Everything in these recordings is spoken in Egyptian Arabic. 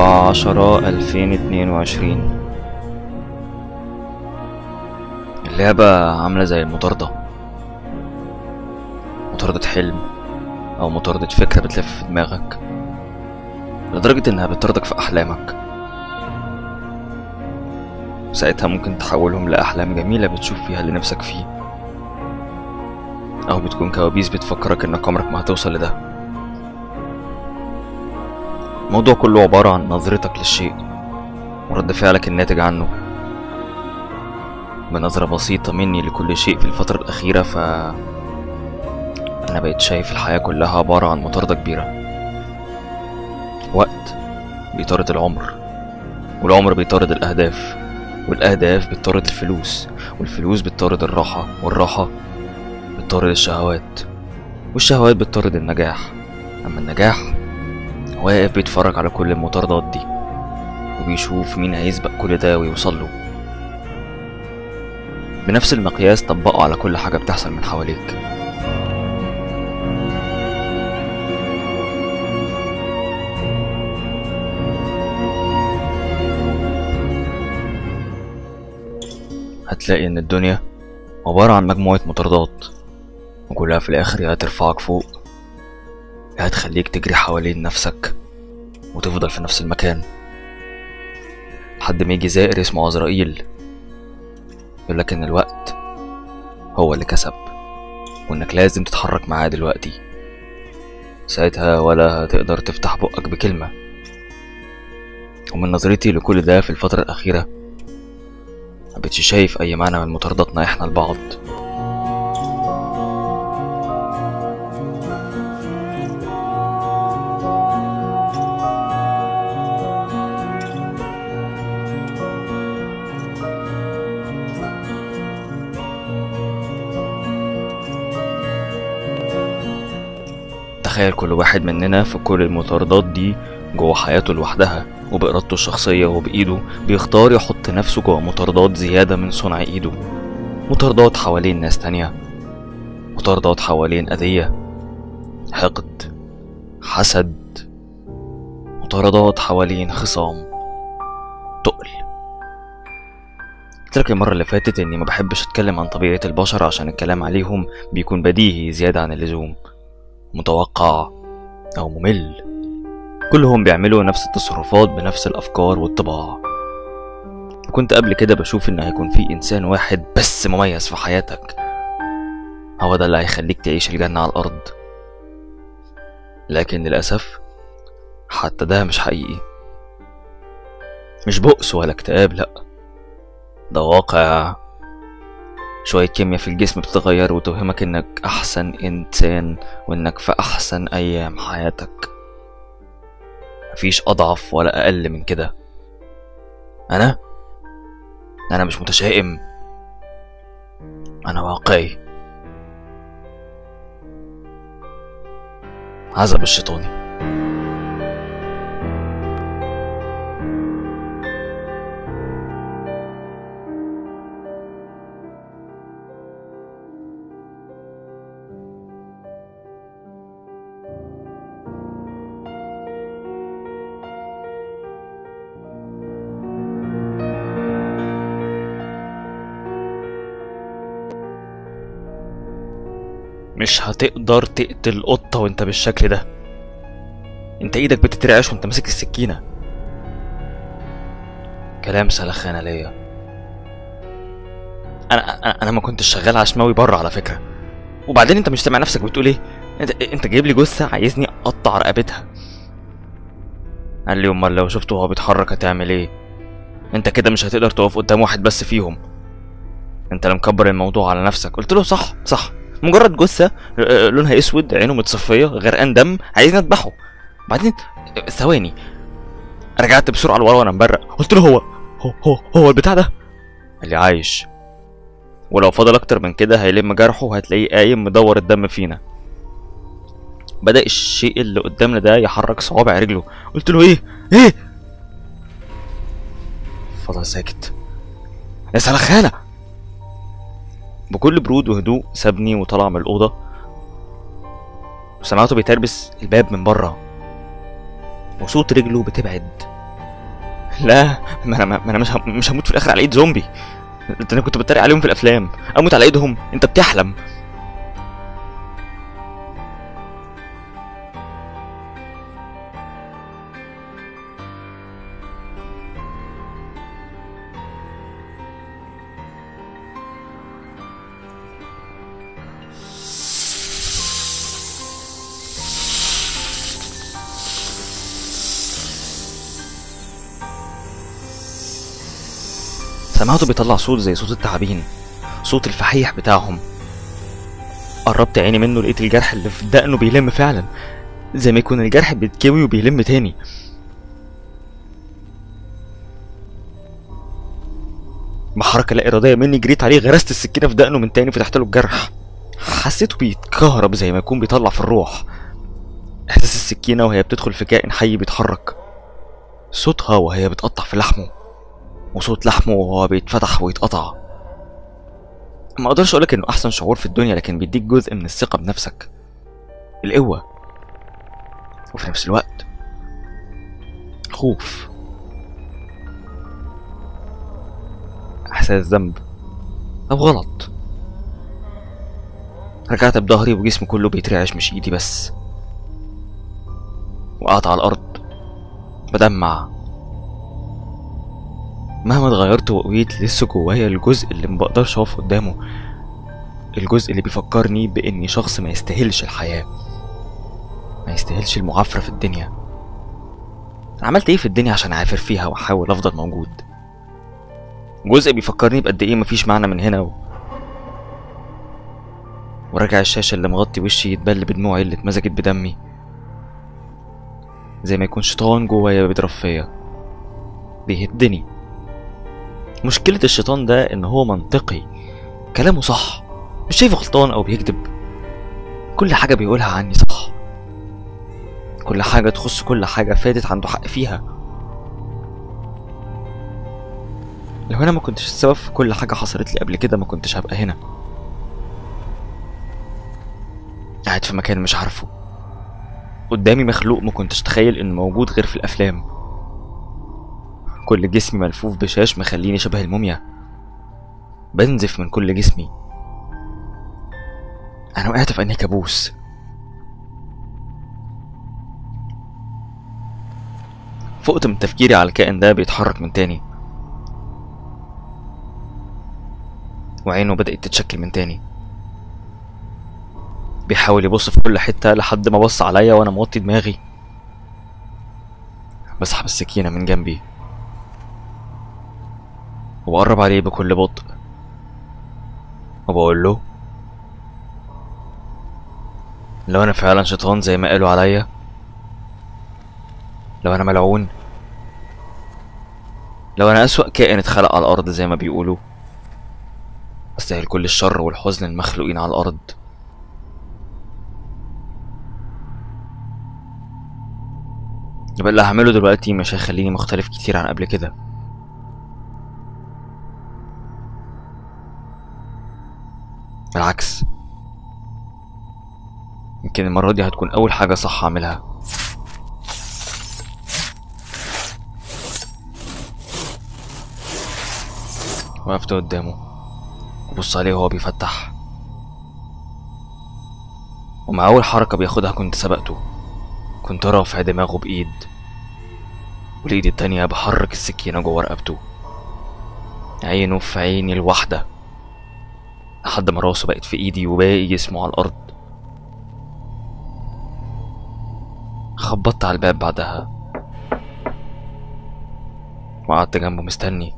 أربعة عشرة ألفين اتنين وعشرين اللعبة عاملة زي المطاردة مطاردة حلم أو مطاردة فكرة بتلف في دماغك لدرجة إنها بتطاردك في أحلامك ساعتها ممكن تحولهم لأحلام جميلة بتشوف فيها اللي نفسك فيه أو بتكون كوابيس بتفكرك إنك عمرك ما هتوصل لده الموضوع كله عبارة عن نظرتك للشيء ورد فعلك الناتج عنه بنظرة بسيطة مني لكل شيء في الفترة الأخيرة ف أنا بقيت شايف الحياة كلها عبارة عن مطاردة كبيرة وقت بيطارد العمر والعمر بيطارد الأهداف والأهداف بتطارد الفلوس والفلوس بتطارد الراحة والراحة بتطارد الشهوات والشهوات بتطارد النجاح أما النجاح واقف بيتفرج على كل المطاردات دي وبيشوف مين هيسبق كل ده ويوصل له بنفس المقياس طبقه على كل حاجة بتحصل من حواليك هتلاقي إن الدنيا عبارة عن مجموعة مطاردات وكلها في الآخر يا هترفعك فوق يا هتخليك تجري حوالين نفسك وتفضل في نفس المكان لحد ما يجي زائر اسمه عزرائيل يقولك إن الوقت هو اللي كسب وإنك لازم تتحرك معاه دلوقتي ساعتها ولا هتقدر تفتح بقك بكلمة ومن نظرتي لكل ده في الفترة الأخيرة مبقتش شايف أي معنى من مطاردتنا إحنا لبعض تخيل كل واحد مننا في كل المطاردات دي جوه حياته لوحدها وبإرادته الشخصية وبإيده بيختار يحط نفسه جوه مطاردات زيادة من صنع إيده مطاردات حوالين ناس تانية مطاردات حوالين أذية حقد حسد مطاردات حوالين خصام تقل قلت لك المرة اللي فاتت إني ما بحبش أتكلم عن طبيعة البشر عشان الكلام عليهم بيكون بديهي زيادة عن اللزوم متوقع أو ممل كلهم بيعملوا نفس التصرفات بنفس الأفكار والطباع كنت قبل كده بشوف إن هيكون في إنسان واحد بس مميز في حياتك هو ده اللي هيخليك تعيش الجنة على الأرض لكن للأسف حتى ده مش حقيقي مش بؤس ولا اكتئاب لأ ده واقع شوية كيمياء في الجسم بتتغير وتوهمك انك احسن انسان وانك في احسن ايام حياتك مفيش اضعف ولا اقل من كده انا انا مش متشائم انا واقعي عزب الشيطاني مش هتقدر تقتل قطة وانت بالشكل ده انت ايدك بتترعش وانت ماسك السكينة كلام سلخانة ليا انا انا, أنا ما كنتش شغال عشماوي بره على فكرة وبعدين انت مش سامع نفسك بتقول ايه انت انت جايب لي جثة عايزني اقطع رقبتها قال لي امال لو شفته وهو بيتحرك هتعمل ايه انت كده مش هتقدر تقف قدام واحد بس فيهم انت اللي مكبر الموضوع على نفسك قلت له صح صح مجرد جثة آه، لونها اسود عينه متصفية غرقان دم عايزين اذبحه بعدين آه، ثواني رجعت بسرعة لورا وانا مبرق قلت له هو هو هو, هو البتاع ده قال لي عايش ولو فضل اكتر من كده هيلم جرحه وهتلاقيه قايم مدور الدم فينا بدأ الشيء اللي قدامنا ده يحرك صوابع رجله قلت له ايه ايه فضل ساكت يا سلخانة بكل برود وهدوء سابني وطلع من الأوضة وسمعته بيتربس الباب من بره وصوت رجله بتبعد لا ما انا ما انا مش هم- مش هموت في الاخر على ايد زومبي ده انا كنت بتريق عليهم في الافلام اموت على ايدهم انت بتحلم سمعته بيطلع صوت زي صوت التعابين صوت الفحيح بتاعهم قربت عيني منه لقيت الجرح اللي في دقنه بيلم فعلا زي ما يكون الجرح بيتكوي وبيلم تاني بحركة لا إرادية مني جريت عليه غرست السكينة في دقنه من تاني فتحت له الجرح حسيته بيتكهرب زي ما يكون بيطلع في الروح إحساس السكينة وهي بتدخل في كائن حي بيتحرك صوتها وهي بتقطع في لحمه وصوت لحمه وهو بيتفتح ويتقطع ما اقدرش اقولك انه احسن شعور في الدنيا لكن بيديك جزء من الثقة بنفسك القوة وفي نفس الوقت خوف احساس ذنب او غلط رجعت بظهري وجسمي كله بيترعش مش ايدي بس وقعت على الارض بدمع مهما اتغيرت وقويت لسه جوايا الجزء اللي مبقدرش اقف قدامه الجزء اللي بيفكرني باني شخص ما يستاهلش الحياة ما يستاهلش المعافرة في الدنيا أنا عملت ايه في الدنيا عشان اعافر فيها واحاول افضل موجود جزء بيفكرني بقد ايه مفيش معنى من هنا و... ورجع الشاشة اللي مغطي وشي يتبل بدموعي اللي اتمزجت بدمي زي ما يكون شيطان جوايا بيضرب فيا بيهدني مشكلة الشيطان ده إن هو منطقي كلامه صح مش شايفه غلطان أو بيكذب كل حاجة بيقولها عني صح كل حاجة تخص كل حاجة فاتت عنده حق فيها لو أنا ما كنتش السبب في كل حاجة حصلت لي قبل كده ما كنتش هبقى هنا قاعد في مكان مش عارفه قدامي مخلوق ما كنتش اتخيل انه موجود غير في الافلام كل جسمي ملفوف بشاش مخليني شبه الموميا بنزف من كل جسمي انا وقعت في انهي كابوس فقت من تفكيري على الكائن ده بيتحرك من تاني وعينه بدأت تتشكل من تاني بيحاول يبص في كل حتة لحد ما بص عليا وانا موطي دماغي بسحب السكينة من جنبي وبقرب عليه بكل بطء وبقول له لو انا فعلا شيطان زي ما قالوا عليا لو انا ملعون لو انا اسوأ كائن اتخلق على الارض زي ما بيقولوا استاهل كل الشر والحزن المخلوقين على الارض يبقى اللي هعمله دلوقتي مش هيخليني مختلف كتير عن قبل كده بالعكس يمكن المرة دي هتكون أول حاجة صح أعملها وقفت قدامه وبص عليه وهو بيفتح ومع أول حركة بياخدها كنت سبقته كنت رافع دماغه بإيد والإيد التانية بحرك السكينة جوه رقبته عينه في عيني الواحدة لحد ما راسه بقت في إيدي وباقي جسمه على الأرض خبطت على الباب بعدها وقعدت جنبه مستني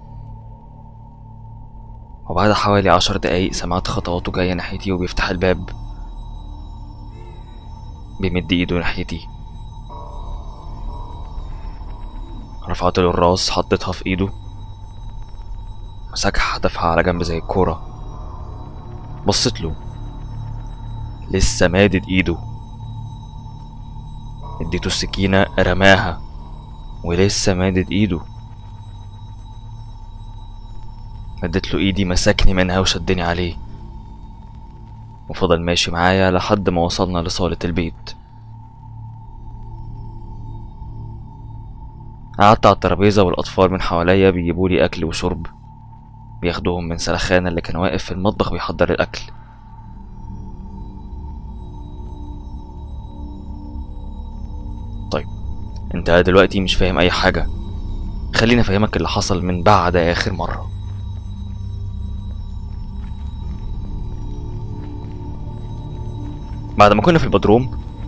وبعد حوالي عشر دقايق سمعت خطواته جاية ناحيتي وبيفتح الباب بيمد ايده ناحيتي رفعت له الراس حطيتها في ايده مسكها دفعها على جنب زي الكورة بصيت له لسه مادد ايده اديته السكينة رماها ولسه مادد ايده مدت له ايدي مسكني منها وشدني عليه وفضل ماشي معايا لحد ما وصلنا لصالة البيت قعدت على الترابيزة والأطفال من حواليا بيجيبوا لي أكل وشرب بياخدوهم من سلخانة اللي كان واقف في المطبخ بيحضر الأكل طيب انت دلوقتي مش فاهم أي حاجة خليني أفهمك اللي حصل من بعد آخر مرة بعد ما كنا في البدروم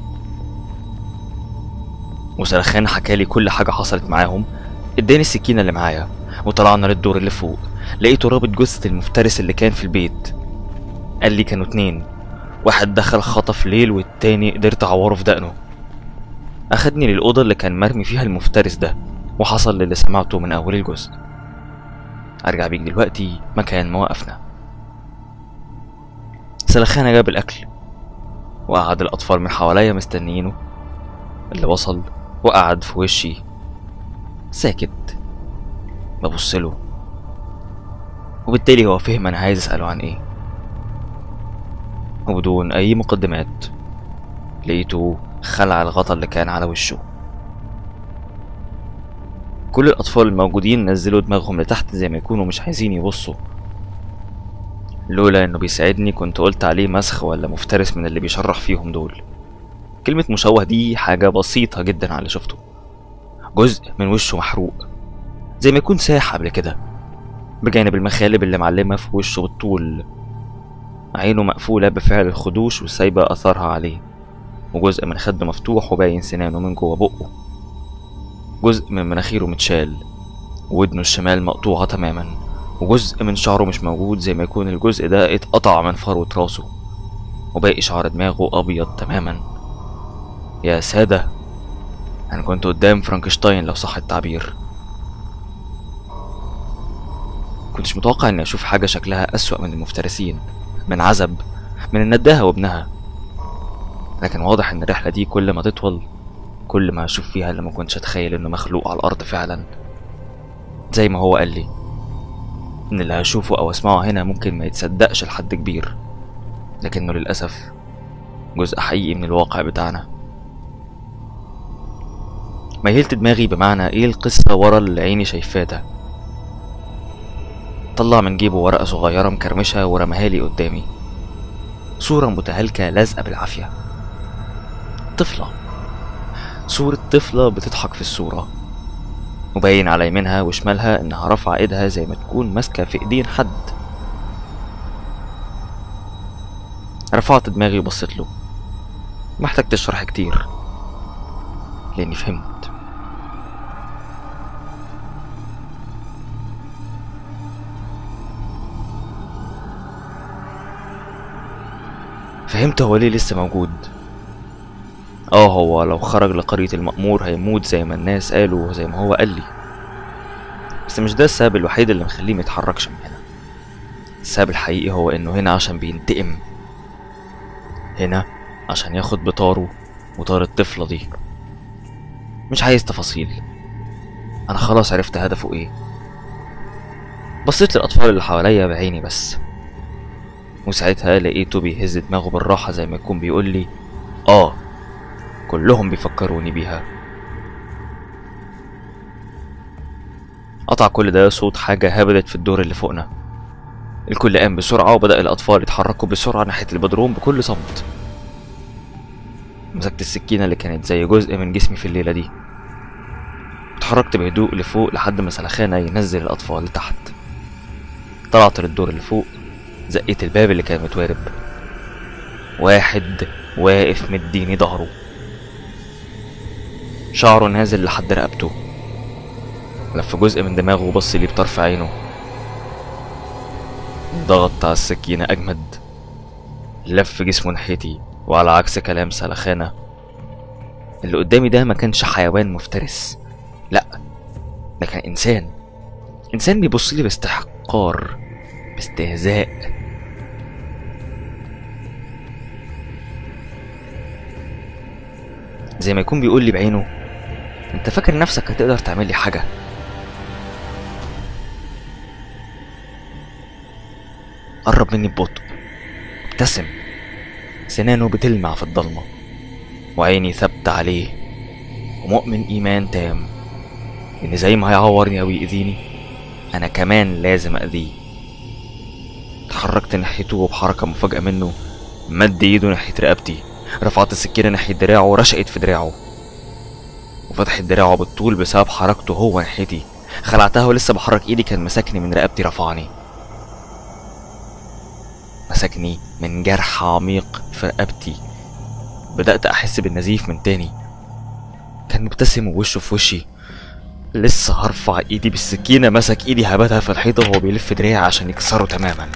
وسلخان حكالي كل حاجة حصلت معاهم اداني السكينة اللي معايا وطلعنا للدور اللي فوق لقيته رابط جثة المفترس اللي كان في البيت قال لي كانوا اتنين واحد دخل خطف ليل والتاني قدرت اعوره في دقنه اخدني للأوضة اللي كان مرمي فيها المفترس ده وحصل للي سمعته من أول الجزء أرجع بيك دلوقتي مكان ما وقفنا سلخانة جاب الأكل وقعد الأطفال من حواليا مستنيينه اللي وصل وقعد في وشي ساكت ببصله وبالتالي هو فهم أنا عايز أسأله عن إيه وبدون أي مقدمات لقيته خلع الغطا اللي كان على وشه كل الأطفال الموجودين نزلوا دماغهم لتحت زي ما يكونوا مش عايزين يبصوا لولا إنه بيساعدني كنت قلت عليه مسخ ولا مفترس من اللي بيشرح فيهم دول كلمة مشوه دي حاجة بسيطة جدا على اللي شفته جزء من وشه محروق زي ما يكون ساح قبل كده بجانب المخالب اللي معلمة في وشه بالطول عينه مقفولة بفعل الخدوش وسايبة أثرها عليه وجزء من خده مفتوح وباين سنانه من جوه بقه جزء من مناخيره متشال ودنه الشمال مقطوعة تماما وجزء من شعره مش موجود زي ما يكون الجزء ده اتقطع من فروة راسه وباقي شعر دماغه أبيض تماما يا سادة أنا كنت قدام فرانكشتاين لو صح التعبير كنتش متوقع إني أشوف حاجة شكلها أسوأ من المفترسين من عزب من النداهة وابنها لكن واضح إن الرحلة دي كل ما تطول كل ما أشوف فيها اللي ما كنتش أتخيل إنه مخلوق على الأرض فعلا زي ما هو قال لي إن اللي هشوفه أو أسمعه هنا ممكن ما يتصدقش لحد كبير لكنه للأسف جزء حقيقي من الواقع بتاعنا ميلت دماغي بمعنى ايه القصة ورا اللي عيني شايفاه ده طلع من جيبه ورقة صغيرة مكرمشة ورماها لي قدامي صورة متهالكة لازقة بالعافية طفلة صورة طفلة بتضحك في الصورة وباين على يمينها وشمالها انها رافعة ايدها زي ما تكون ماسكة في ايدين حد رفعت دماغي وبصيت له محتاج تشرح كتير لاني فهمت فهمت هو ليه لسه موجود اه هو لو خرج لقرية المأمور هيموت زي ما الناس قالوا وزي ما هو قال لي بس مش ده السبب الوحيد اللي مخليه ميتحركش من هنا السبب الحقيقي هو انه هنا عشان بينتقم هنا عشان ياخد بطاره وطار الطفلة دي مش عايز تفاصيل انا خلاص عرفت هدفه ايه بصيت للاطفال اللي حواليا بعيني بس وساعتها لقيته بيهز دماغه بالراحة زي ما يكون بيقول لي اه كلهم بيفكروني بيها قطع كل ده صوت حاجة هبدت في الدور اللي فوقنا الكل قام بسرعة وبدأ الأطفال يتحركوا بسرعة ناحية البدروم بكل صمت مسكت السكينة اللي كانت زي جزء من جسمي في الليلة دي اتحركت بهدوء لفوق لحد ما سلخانة ينزل الأطفال لتحت طلعت للدور اللي فوق زقيت الباب اللي كان متوارب واحد واقف مديني ظهره شعره نازل لحد رقبته لف جزء من دماغه وبص لي بطرف عينه ضغط على السكينة أجمد لف جسمه ناحيتي وعلى عكس كلام سلخانة اللي قدامي ده ما كانش حيوان مفترس لا ده كان إنسان إنسان بيبص لي باستحقار باستهزاء زي ما يكون بيقول لي بعينه انت فاكر نفسك هتقدر تعمل لي حاجه قرب مني ببطء ابتسم سنانه بتلمع في الضلمه وعيني ثابته عليه ومؤمن ايمان تام ان زي ما هيعورني او يأذيني انا كمان لازم اذيه اتحركت ناحيته وبحركة مفاجئة منه مد ايده ناحية رقبتي رفعت السكينة ناحية دراعه رشقت في دراعه وفتحت دراعه بالطول بسبب حركته هو ناحيتي خلعتها ولسه بحرك ايدي كان مسكني من رقبتي رفعني مسكني من جرح عميق في رقبتي بدأت أحس بالنزيف من تاني كان مبتسم ووشه في وشي لسه هرفع ايدي بالسكينة مسك ايدي هبتها في الحيطة وهو بيلف دراعي عشان يكسره تماما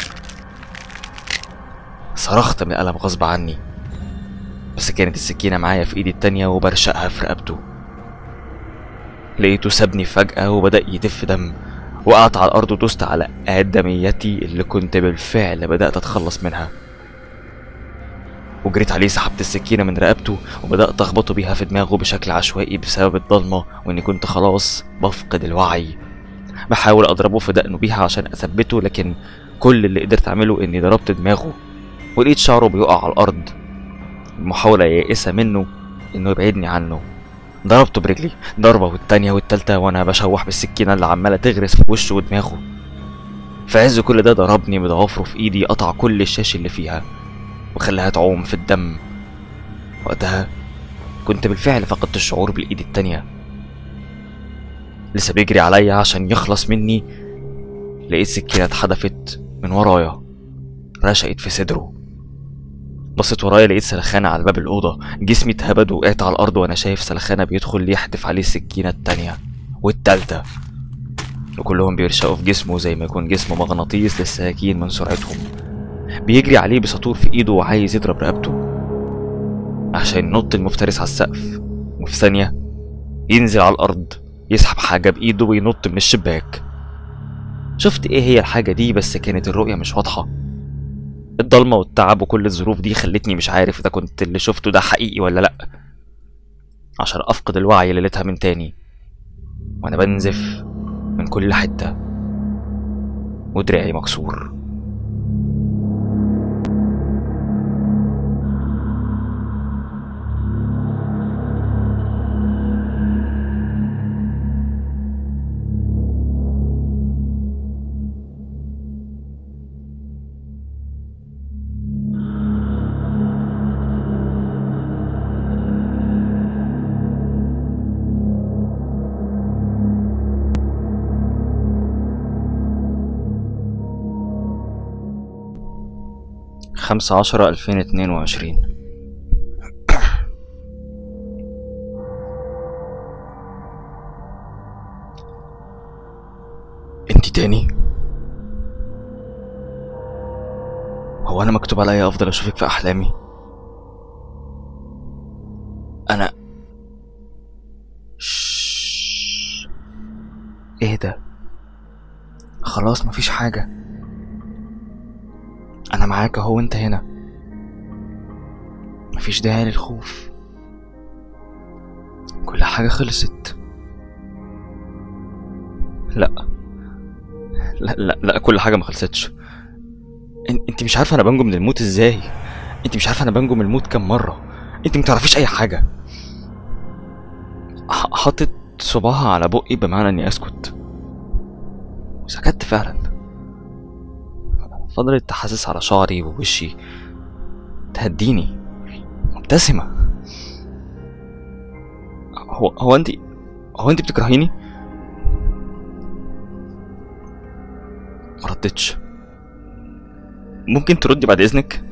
صرخت من الألم غصب عني بس كانت السكينة معايا في ايدي التانية وبرشقها في رقبته لقيته سابني فجأة وبدأ يتف دم وقعت على الأرض ودوست على آدميتي اللي كنت بالفعل بدأت أتخلص منها وجريت عليه سحبت السكينة من رقبته وبدأت أخبطه بيها في دماغه بشكل عشوائي بسبب الضلمة وإني كنت خلاص بفقد الوعي بحاول أضربه في دقنه بيها عشان أثبته لكن كل اللي قدرت أعمله إني ضربت دماغه ولقيت شعره بيقع على الأرض المحاولة يائسة منه إنه يبعدني عنه ضربته برجلي ضربة والتانية والتالتة وأنا بشوح بالسكينة اللي عمالة تغرس في وشه ودماغه في عز كل ده ضربني بضوافره في إيدي قطع كل الشاش اللي فيها وخلاها تعوم في الدم وقتها كنت بالفعل فقدت الشعور بالإيد التانية لسه بيجري عليا عشان يخلص مني لقيت سكينة اتحدفت من ورايا رشقت في صدره بصيت ورايا لقيت سلخانة على باب الأوضة جسمي اتهبد وقعت على الأرض وأنا شايف سلخانة بيدخل يحدف عليه السكينة التانية والتالتة وكلهم بيرشقوا في جسمه زي ما يكون جسمه مغناطيس للسكاكين من سرعتهم بيجري عليه بساطور في ايده وعايز يضرب رقبته عشان ينط المفترس على السقف وفي ثانية ينزل على الأرض يسحب حاجة بإيده وينط من الشباك شفت ايه هي الحاجة دي بس كانت الرؤية مش واضحة الضلمة والتعب وكل الظروف دي خلتني مش عارف إذا كنت اللي شفته ده حقيقي ولا لأ عشان أفقد الوعي ليلتها من تاني وأنا بنزف من كل حتة ودراعي مكسور خمسة عشرة ألفين اتنين وعشرين انتي تاني هو أنا مكتوب عليا أفضل أشوفك في أحلامي أنا شش. إيه ده خلاص مفيش حاجة أنا معاك أهو وأنت هنا مفيش داعي للخوف كل حاجة خلصت لا لا لا لا كل حاجة ما خلصتش إن- انت مش عارفة أنا بنجو من الموت ازاي انت مش عارفة أنا بنجو من الموت كام مرة انت متعرفيش أي حاجة ح- حطت صباعها على بقي بمعنى إني أسكت وسكت فعلا فضلت تحسس على شعري ووشي تهديني مبتسمة هو هو انت هو انت بتكرهيني؟ مردتش ممكن تردي بعد اذنك؟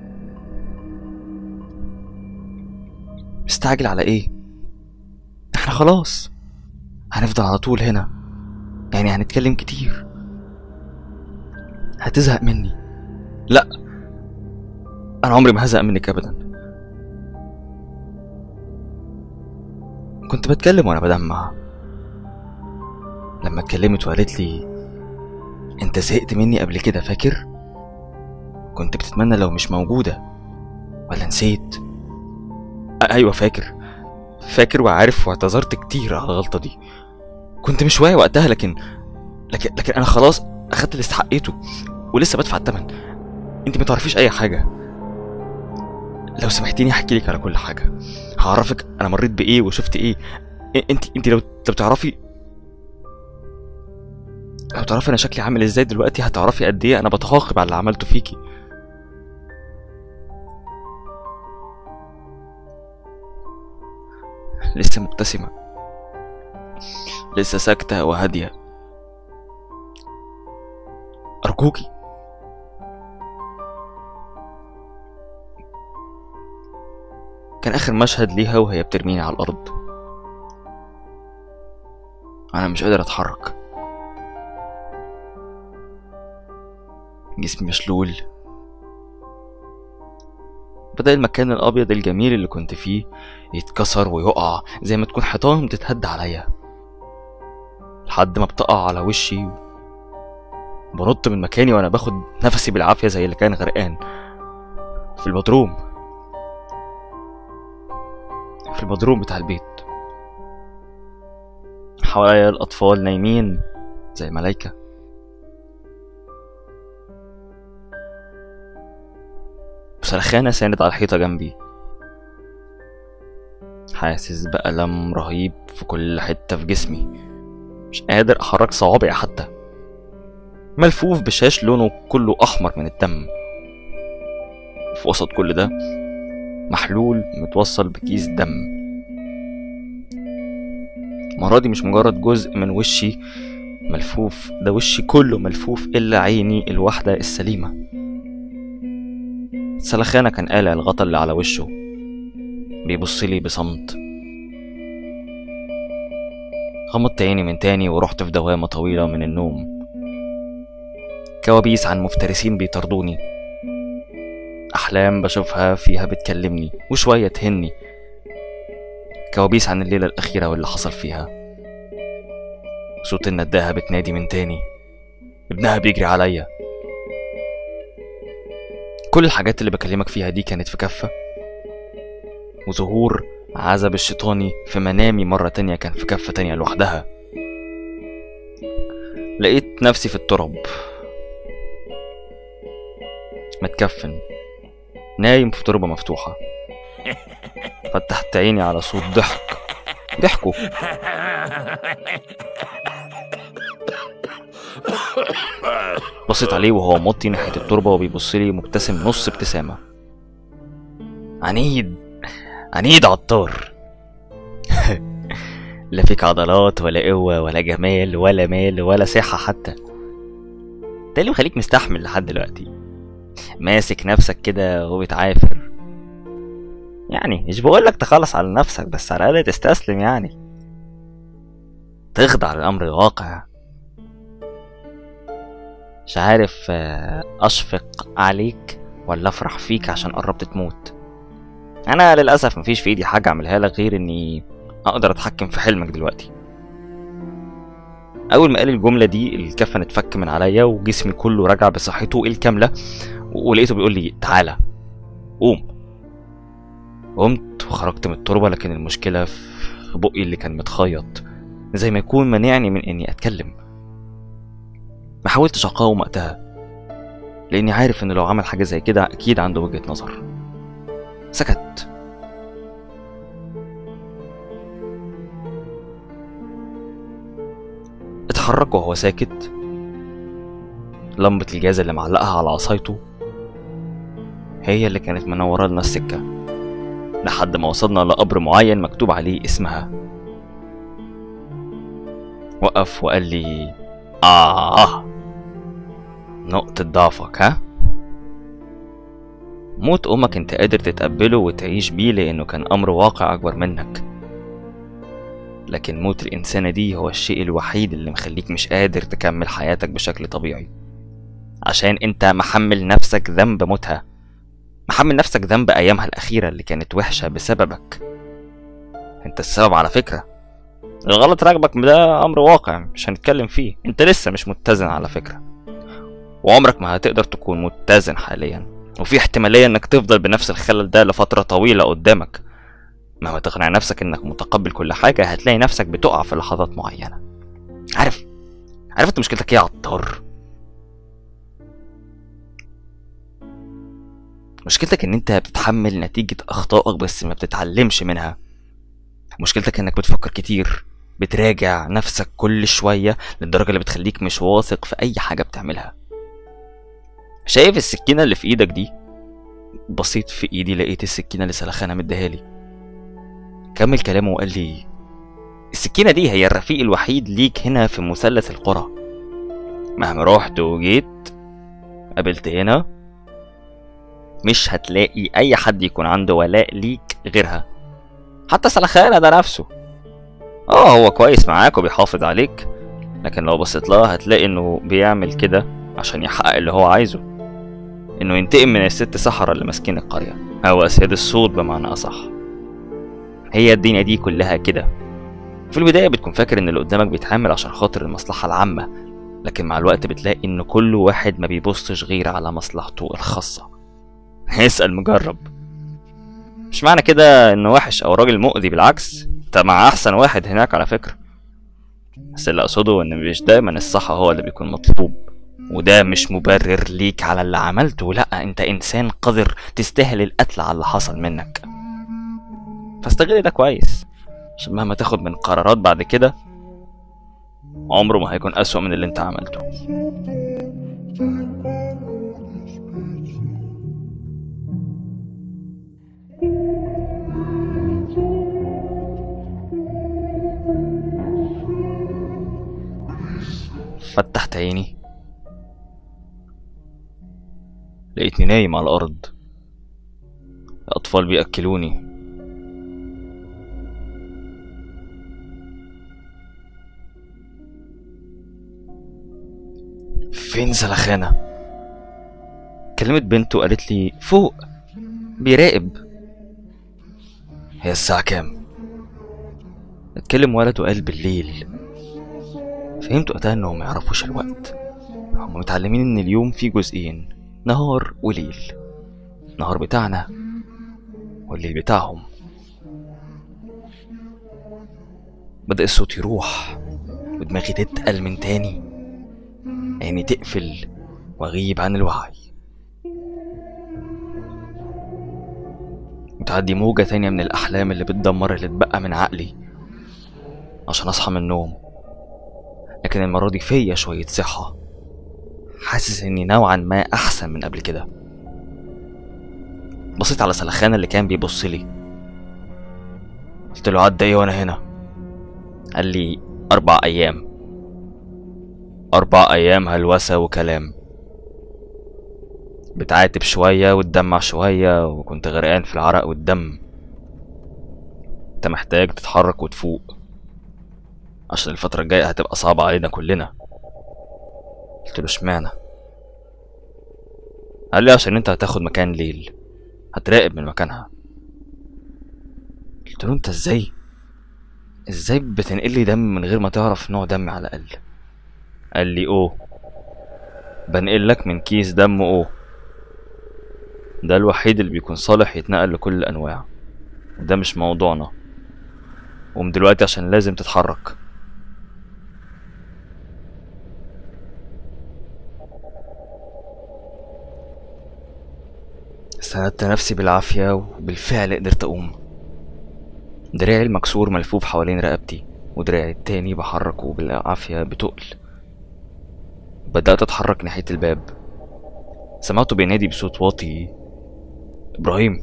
مستعجل على ايه؟ احنا خلاص هنفضل على طول هنا يعني هنتكلم كتير هتزهق مني لا انا عمري ما هزهق منك ابدا كنت بتكلم وانا بدمع لما اتكلمت وقالت لي انت زهقت مني قبل كده فاكر كنت بتتمنى لو مش موجودة ولا نسيت أ- ايوه فاكر فاكر وعارف واعتذرت كتير على الغلطة دي كنت مش واعي وقتها لكن لكن لكن انا خلاص اخدت اللي استحقيته ولسه بدفع الثمن انت ما تعرفيش اي حاجه لو سمحتيني احكي لك على كل حاجه هعرفك انا مريت بايه وشفت ايه إ- انت انت لو لو تعرفي لو تعرفي انا شكلي عامل ازاي دلوقتي هتعرفي قد ايه انا بتعاقب على اللي عملته فيكي لسه مبتسمة لسه ساكتة وهادية أرجوكي كان آخر مشهد ليها وهي بترميني على الأرض أنا مش قادر أتحرك جسمي مشلول بدأ المكان الأبيض الجميل اللي كنت فيه يتكسر ويقع زي ما تكون حيطان بتتهد عليا لحد ما بتقع على وشي بنط من مكاني وأنا باخد نفسي بالعافية زي اللي كان غرقان في البدروم في البدروم بتاع البيت حواليا الأطفال نايمين زي الملايكة بسرخانة ساند على الحيطة جنبي حاسس بألم رهيب في كل حتة في جسمي مش قادر أحرك صوابعي حتى ملفوف بشاش لونه كله أحمر من الدم في وسط كل ده محلول متوصل بكيس دم المرة دي مش مجرد جزء من وشي ملفوف ده وشي كله ملفوف إلا عيني الواحدة السليمة سلخانة كان قالع الغطا اللي على وشه بيبصلي بصمت غمضت عيني من تاني ورحت في دوامة طويلة من النوم كوابيس عن مفترسين بيطاردوني أحلام بشوفها فيها بتكلمني وشوية تهني كوابيس عن الليلة الأخيرة واللي حصل فيها صوت النداهة بتنادي من تاني ابنها بيجري عليا كل الحاجات اللي بكلمك فيها دي كانت في كفة وظهور عزب الشيطاني في منامي مرة تانية كان في كفة تانية لوحدها لقيت نفسي في التراب متكفن نايم في تربة مفتوحة فتحت عيني على صوت ضحك ضحكوا بصيت عليه وهو موطي ناحية التربة وبيبص لي مبتسم نص ابتسامة عنيد عنيد عطار لا فيك عضلات ولا قوة ولا جمال ولا مال ولا صحة حتى ده اللي مخليك مستحمل لحد دلوقتي ماسك نفسك كده وبتعافر يعني مش بقولك تخلص على نفسك بس على الأقل تستسلم يعني تخضع للأمر الواقع مش عارف آه، أشفق عليك ولا أفرح فيك عشان قربت تموت أنا للأسف مفيش في إيدي حاجة أعملها لك غير إني أقدر أتحكم في حلمك دلوقتي أول ما قال الجملة دي الكفن اتفك من عليا وجسمي كله رجع بصحته الكاملة ولقيته بيقول لي تعالى قوم قمت وخرجت من التربة لكن المشكلة في بقي اللي كان متخيط زي ما يكون مانعني من إني أتكلم ما حاولتش أقاوم وقتها لأني عارف إن لو عمل حاجة زي كده أكيد عنده وجهة نظر سكت اتحرك وهو ساكت لمبة الجاز اللي معلقها على عصايته هي اللي كانت منورة لنا السكة لحد ما وصلنا لقبر معين مكتوب عليه اسمها وقف وقال لي آه نقطة ضعفك ها موت أمك أنت قادر تتقبله وتعيش بيه لأنه كان أمر واقع أكبر منك لكن موت الإنسانة دي هو الشيء الوحيد اللي مخليك مش قادر تكمل حياتك بشكل طبيعي عشان أنت محمل نفسك ذنب موتها محمل نفسك ذنب أيامها الأخيرة اللي كانت وحشة بسببك أنت السبب على فكرة الغلط راكبك ده أمر واقع مش هنتكلم فيه أنت لسه مش متزن على فكرة وعمرك ما هتقدر تكون متزن حاليا وفي احتمالية انك تفضل بنفس الخلل ده لفترة طويلة قدامك مهما تقنع نفسك انك متقبل كل حاجة هتلاقي نفسك بتقع في لحظات معينة عارف عارف انت مشكلتك ايه يا عطار مشكلتك ان انت بتتحمل نتيجة اخطائك بس ما بتتعلمش منها مشكلتك انك بتفكر كتير بتراجع نفسك كل شوية للدرجة اللي بتخليك مش واثق في أي حاجة بتعملها شايف السكينة اللي في إيدك دي بصيت في إيدي لقيت السكينة اللي سلخانة مديهالي كمل كلامه وقال لي السكينة دي هي الرفيق الوحيد ليك هنا في مثلث القرى مهما رحت وجيت قابلت هنا مش هتلاقي أي حد يكون عنده ولاء ليك غيرها حتى سلخانة ده نفسه اه هو كويس معاك وبيحافظ عليك لكن لو بصيت لها هتلاقي انه بيعمل كده عشان يحقق اللي هو عايزه انه ينتقم من الست سحرة اللي ماسكين القرية او اسياد الصوت بمعنى اصح هي الدنيا دي كلها كده في البداية بتكون فاكر ان اللي قدامك بيتعامل عشان خاطر المصلحة العامة لكن مع الوقت بتلاقي ان كل واحد ما بيبصش غير على مصلحته الخاصة اسأل مجرب مش معنى كده انه وحش او راجل مؤذي بالعكس انت مع احسن واحد هناك على فكرة بس اللي اقصده ان مش دايما الصح هو اللي بيكون مطلوب وده مش مبرر ليك على اللي عملته لا انت انسان قذر تستاهل القتل على اللي حصل منك فاستغل ده كويس عشان مهما تاخد من قرارات بعد كده عمره ما هيكون أسوأ من اللي انت عملته فتحت عيني لقيتني نايم على الأرض الأطفال بيأكلوني فين زلخانة كلمت بنته قالت لي فوق بيراقب هي الساعة كام اتكلم ولد وقال بالليل فهمت وقتها انهم ما يعرفوش الوقت هم متعلمين ان اليوم فيه جزئين نهار وليل نهار بتاعنا والليل بتاعهم بدأ الصوت يروح ودماغي تتقل من تاني عيني تقفل واغيب عن الوعي وتعدي موجة تانية من الأحلام اللي بتدمر اللي اتبقى من عقلي عشان أصحى من النوم لكن المرة دي فيا شوية صحة حاسس إني نوعا ما أحسن من قبل كده بصيت على سلخان اللي كان بيبص لي قلت له عدى ايه وانا هنا قال لي اربع ايام اربع ايام هلوسة وكلام بتعاتب شوية وتدمع شوية وكنت غرقان في العرق والدم انت محتاج تتحرك وتفوق عشان الفترة الجاية هتبقى صعبة علينا كلنا قلت له اشمعنى قال لي عشان انت هتاخد مكان ليل هتراقب من مكانها قلت له انت ازاي ازاي بتنقل لي دم من غير ما تعرف نوع دمي على الاقل قال لي اوه بنقل لك من كيس دم اوه ده الوحيد اللي بيكون صالح يتنقل لكل الانواع وده مش موضوعنا ومن دلوقتي عشان لازم تتحرك سندت نفسي بالعافية وبالفعل قدرت أقوم دراعي المكسور ملفوف حوالين رقبتي ودراعي التاني بحركه بالعافية بتقل بدأت أتحرك ناحية الباب سمعته بينادي بصوت واطي إبراهيم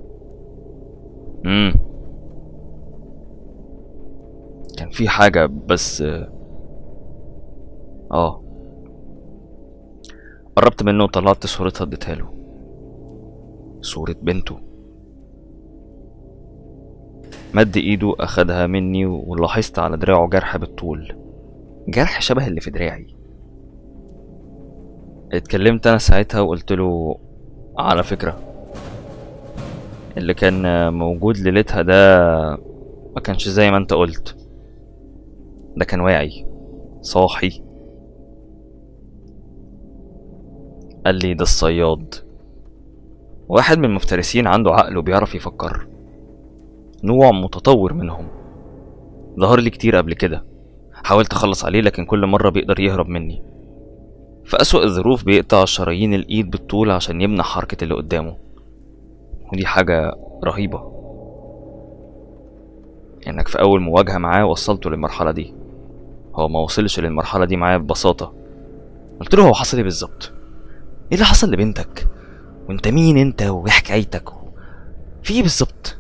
مم. كان في حاجة بس اه قربت منه وطلعت صورتها اديتها له صورة بنته مد ايده اخدها مني ولاحظت على دراعه جرح بالطول جرح شبه اللي في دراعي اتكلمت انا ساعتها وقلت له على فكرة اللي كان موجود ليلتها ده ما كانش زي ما انت قلت ده كان واعي صاحي قال لي ده الصياد واحد من المفترسين عنده عقل وبيعرف يفكر نوع متطور منهم ظهر لي كتير قبل كده حاولت اخلص عليه لكن كل مرة بيقدر يهرب مني في أسوأ الظروف بيقطع شرايين الإيد بالطول عشان يمنع حركة اللي قدامه ودي حاجة رهيبة انك في اول مواجهة معاه وصلته للمرحلة دي هو ما وصلش للمرحلة دي معايا ببساطة قلت له هو حصل ايه بالظبط ايه اللي حصل لبنتك وانت مين انت وايه حكايتك و... في ايه بالظبط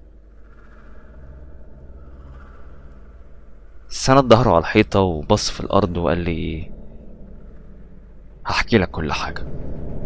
سند ظهره على الحيطة وبص في الأرض وقال لي هحكي لك كل حاجة